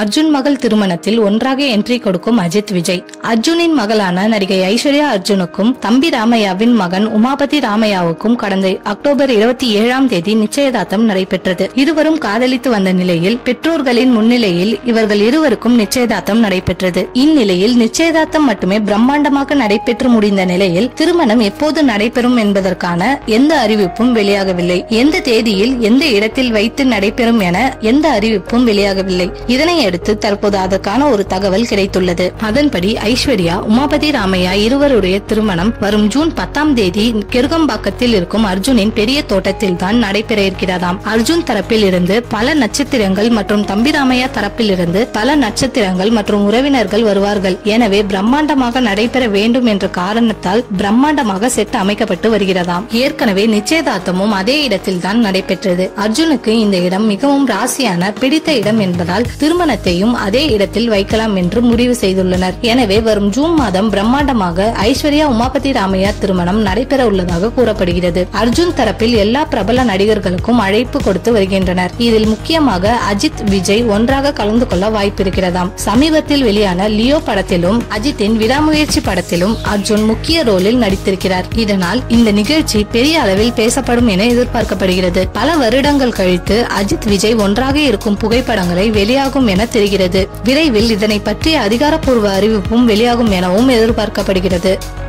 அர்ஜுன் மகள் திருமணத்தில் ஒன்றாக என்ட்ரி கொடுக்கும் அஜித் விஜய் அர்ஜுனின் மகளான நடிகை ஐஸ்வர்யா அர்ஜுனுக்கும் தம்பி ராமையாவின் மகன் உமாபதி ராமையாவுக்கும் கடந்த அக்டோபர் இருபத்தி ஏழாம் தேதி நிச்சயதார்த்தம் நடைபெற்றது இருவரும் காதலித்து வந்த நிலையில் பெற்றோர்களின் முன்னிலையில் இவர்கள் இருவருக்கும் நிச்சயதார்த்தம் நடைபெற்றது இந்நிலையில் நிச்சயதார்த்தம் மட்டுமே பிரம்மாண்டமாக நடைபெற்று முடிந்த நிலையில் திருமணம் எப்போது நடைபெறும் என்பதற்கான எந்த அறிவிப்பும் வெளியாகவில்லை எந்த தேதியில் எந்த இடத்தில் வைத்து நடைபெறும் என எந்த அறிவிப்பும் வெளியாகவில்லை இதனையடுத்து தற்போது அதற்கான ஒரு தகவல் கிடைத்துள்ளது அதன்படி ஐஸ்வர்யா உமாபதி ராமையா இருவருடைய திருமணம் வரும் ஜூன் பத்தாம் தேதி கெருகம்பாக்கத்தில் இருக்கும் அர்ஜுனின் பெரிய தோட்டத்தில் தான் நடைபெற இருக்கிறதாம் அர்ஜுன் தரப்பில் இருந்து பல நட்சத்திரங்கள் மற்றும் தம்பி ராமையா தரப்பில் இருந்து பல நட்சத்திரங்கள் மற்றும் உறவினர்கள் வருவார்கள் எனவே பிரம்மாண்டமாக நடைபெற வேண்டும் என்ற காரணத்தால் பிரம்மாண்டமாக செட் அமைக்கப்பட்டு வருகிறதாம் ஏற்கனவே நிச்சயதார்த்தமும் அதே இடத்தில் தான் நடைபெற்றது அர்ஜுனுக்கு இந்த இடம் மிகவும் ராசியான பிடித்த இடம் என்பதால் திருமணத்தையும் அதே இடத்தில் வைக்கலாம் என்று முடிவு செய்துள்ளனர் எனவே வரும் ஜூன் மாதம் பிரம்மாண்டமாக ஐஸ்வர்யா உமாபதி ராமையா திருமணம் நடைபெற உள்ளதாக கூறப்படுகிறது அர்ஜுன் தரப்பில் எல்லா பிரபல நடிகர்களுக்கும் அழைப்பு கொடுத்து வருகின்றனர் இதில் முக்கியமாக அஜித் விஜய் ஒன்றாக கலந்து கொள்ள வாய்ப்பு இருக்கிறதாம் சமீபத்தில் வெளியான லியோ படத்திலும் அஜித்தின் விடாமுயற்சி படத்திலும் அர்ஜுன் முக்கிய ரோலில் நடித்திருக்கிறார் இதனால் இந்த நிகழ்ச்சி பெரிய அளவில் பேசப்படும் என எதிர்பார்க்கப்படுகிறது பல வருடங்கள் கழித்து அஜித் விஜய் ஒன்றாக இருக்கும் புகைப்படங்களை வெளியாகும் என தெரிகிறது விரைவில் இதனை பற்றிய அதிகாரப்பூர்வ அறிவிப்பும் வெளியாகும் எனவும் எதிர்பார்க்கப்படுகிறது